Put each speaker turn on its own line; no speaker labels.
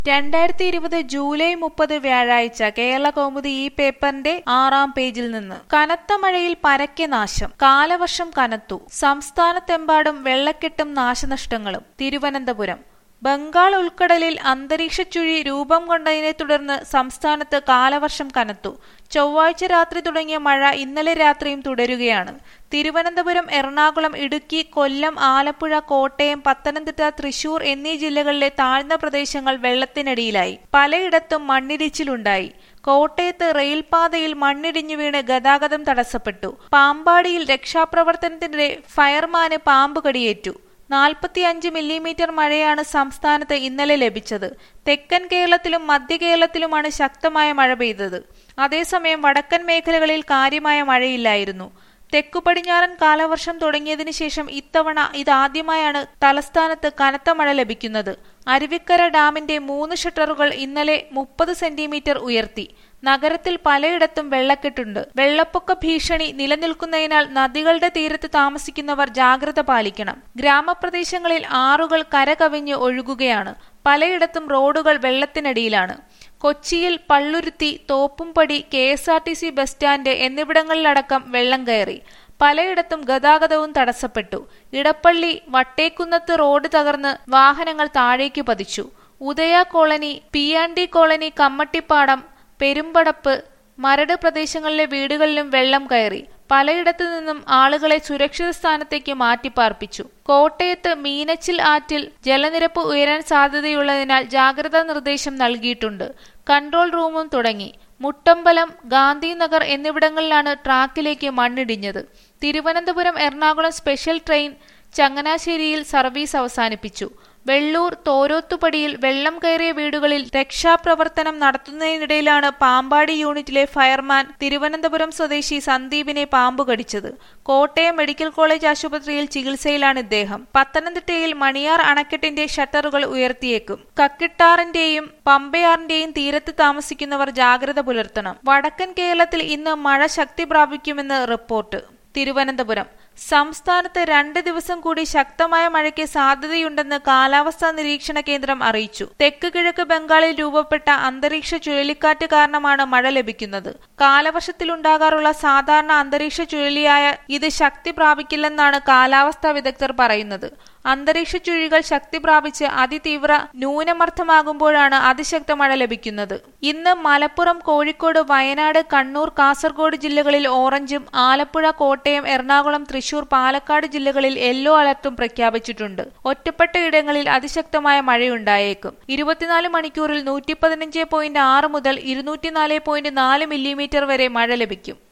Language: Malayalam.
രണ്ടായിരത്തി ഇരുപത് ജൂലൈ മുപ്പത് വ്യാഴാഴ്ച കേരള കൗമുദി ഈ പേപ്പറിന്റെ ആറാം പേജിൽ നിന്ന് കനത്ത മഴയിൽ പരക്കെ നാശം കാലവർഷം കനത്തു സംസ്ഥാനത്തെമ്പാടും വെള്ളക്കെട്ടും നാശനഷ്ടങ്ങളും തിരുവനന്തപുരം ബംഗാൾ ഉൾക്കടലിൽ അന്തരീക്ഷ ചുഴി രൂപം കൊണ്ടതിനെ തുടർന്ന് സംസ്ഥാനത്ത് കാലവർഷം കനത്തു ചൊവ്വാഴ്ച രാത്രി തുടങ്ങിയ മഴ ഇന്നലെ രാത്രിയും തുടരുകയാണ് തിരുവനന്തപുരം എറണാകുളം ഇടുക്കി കൊല്ലം ആലപ്പുഴ കോട്ടയം പത്തനംതിട്ട തൃശൂർ എന്നീ ജില്ലകളിലെ താഴ്ന്ന പ്രദേശങ്ങൾ വെള്ളത്തിനടിയിലായി പലയിടത്തും മണ്ണിടിച്ചിലുണ്ടായി കോട്ടയത്ത് റെയിൽപാതയിൽ മണ്ണിടിഞ്ഞു വീണ് ഗതാഗതം തടസ്സപ്പെട്ടു പാമ്പാടിയിൽ രക്ഷാപ്രവർത്തനത്തിനിടെ ഫയർമാന് പാമ്പ് കടിയേറ്റു നാൽപ്പത്തിയഞ്ച് മില്ലിമീറ്റർ മഴയാണ് സംസ്ഥാനത്ത് ഇന്നലെ ലഭിച്ചത് തെക്കൻ കേരളത്തിലും മധ്യ കേരളത്തിലുമാണ് ശക്തമായ മഴ പെയ്തത് അതേസമയം വടക്കൻ മേഖലകളിൽ കാര്യമായ മഴയില്ലായിരുന്നു തെക്കു പടിഞ്ഞാറൻ കാലവർഷം തുടങ്ങിയതിനു ശേഷം ഇത്തവണ ഇതാദ്യമായാണ് തലസ്ഥാനത്ത് കനത്ത മഴ ലഭിക്കുന്നത് അരുവിക്കര ഡാമിന്റെ മൂന്ന് ഷട്ടറുകൾ ഇന്നലെ മുപ്പത് സെന്റിമീറ്റർ ഉയർത്തി നഗരത്തിൽ പലയിടത്തും വെള്ളക്കെട്ടുണ്ട് വെള്ളപ്പൊക്ക ഭീഷണി നിലനിൽക്കുന്നതിനാൽ നദികളുടെ തീരത്ത് താമസിക്കുന്നവർ ജാഗ്രത പാലിക്കണം ഗ്രാമപ്രദേശങ്ങളിൽ ആറുകൾ കരകവിഞ്ഞ് ഒഴുകുകയാണ് പലയിടത്തും റോഡുകൾ വെള്ളത്തിനടിയിലാണ് കൊച്ചിയിൽ Palluruthy Thoppumpady K S R T C bus stand എന്നിവിടങ്ങളിലടക്കം വെള്ളം കയറി പലയിടത്തും ഗതാഗതവും തടസ്സപ്പെട്ടു ഇടപ്പള്ളി വട്ടേക്കുന്നത്ത് റോഡ് തകർന്ന് വാഹനങ്ങൾ താഴേക്ക് പതിച്ചു Udaya colony P and D colony Kammattipadam Perumbadappu Maradu പ്രദേശങ്ങളിലെ വീടുകളിലും വെള്ളം കയറി പലയിടത്തു നിന്നും ആളുകളെ സുരക്ഷിത സ്ഥാനത്തേക്ക് മാറ്റിപ്പാർപ്പിച്ചു കോട്ടയത്ത് മീനച്ചിൽ ആറ്റിൽ ജലനിരപ്പ് ഉയരാൻ സാധ്യതയുള്ളതിനാൽ ജാഗ്രതാ നിർദ്ദേശം നൽകിയിട്ടുണ്ട് കൺട്രോൾ റൂമും തുടങ്ങി മുട്ടമ്പലം ഗാന്ധിനഗർ എന്നിവിടങ്ങളിലാണ് ട്രാക്കിലേക്ക് മണ്ണിടിഞ്ഞത് തിരുവനന്തപുരം എറണാകുളം സ്പെഷ്യൽ ട്രെയിൻ ചങ്ങനാശ്ശേരിയിൽ സർവീസ് അവസാനിപ്പിച്ചു വെള്ളൂർ തോരോത്തുപടിയിൽ വെള്ളം കയറിയ വീടുകളിൽ രക്ഷാപ്രവർത്തനം നടത്തുന്നതിനിടയിലാണ് പാമ്പാടി യൂണിറ്റിലെ ഫയർമാൻ തിരുവനന്തപുരം സ്വദേശി സന്ദീപിനെ പാമ്പ് കടിച്ചത് കോട്ടയം മെഡിക്കൽ കോളേജ് ആശുപത്രിയിൽ ചികിത്സയിലാണ് ഇദ്ദേഹം പത്തനംതിട്ടയിൽ മണിയാർ അണക്കെട്ടിന്റെ ഷട്ടറുകൾ ഉയർത്തിയേക്കും കക്കിട്ടാറിന്റെയും പമ്പയാറിന്റെയും തീരത്ത് താമസിക്കുന്നവർ ജാഗ്രത പുലർത്തണം വടക്കൻ കേരളത്തിൽ ഇന്ന് മഴ ശക്തി പ്രാപിക്കുമെന്ന് റിപ്പോർട്ട് തിരുവനന്തപുരം സംസ്ഥാനത്ത് രണ്ട് ദിവസം കൂടി ശക്തമായ മഴയ്ക്ക് സാധ്യതയുണ്ടെന്ന് കാലാവസ്ഥാ നിരീക്ഷണ കേന്ദ്രം അറിയിച്ചു തെക്ക് കിഴക്ക് ബംഗാളിൽ രൂപപ്പെട്ട അന്തരീക്ഷ ചുഴലിക്കാറ്റ് കാരണമാണ് മഴ ലഭിക്കുന്നത് കാലവർഷത്തിലുണ്ടാകാറുള്ള സാധാരണ അന്തരീക്ഷ ചുഴലിയായ ഇത് ശക്തി പ്രാപിക്കില്ലെന്നാണ് കാലാവസ്ഥാ വിദഗ്ധർ പറയുന്നത് അന്തരീക്ഷ ചുഴികൾ ശക്തി പ്രാപിച്ച് അതിതീവ്ര ന്യൂനമർദ്ദമാകുമ്പോഴാണ് അതിശക്ത മഴ ലഭിക്കുന്നത് ഇന്ന് മലപ്പുറം കോഴിക്കോട് വയനാട് കണ്ണൂർ കാസർഗോഡ് ജില്ലകളിൽ ഓറഞ്ചും ആലപ്പുഴ കോട്ടയം എറണാകുളം തൃശൂർ പാലക്കാട് ജില്ലകളിൽ യെല്ലോ അലർട്ടും പ്രഖ്യാപിച്ചിട്ടുണ്ട് ഒറ്റപ്പെട്ട ഇടങ്ങളിൽ അതിശക്തമായ മഴയുണ്ടായേക്കും ഇരുപത്തിനാല് മണിക്കൂറിൽ നൂറ്റി പതിനഞ്ച് പോയിന്റ് ആറ് മുതൽ ഇരുന്നൂറ്റിനാല് പോയിന്റ് നാല് മില്ലിമീറ്റർ വരെ മഴ ലഭിക്കും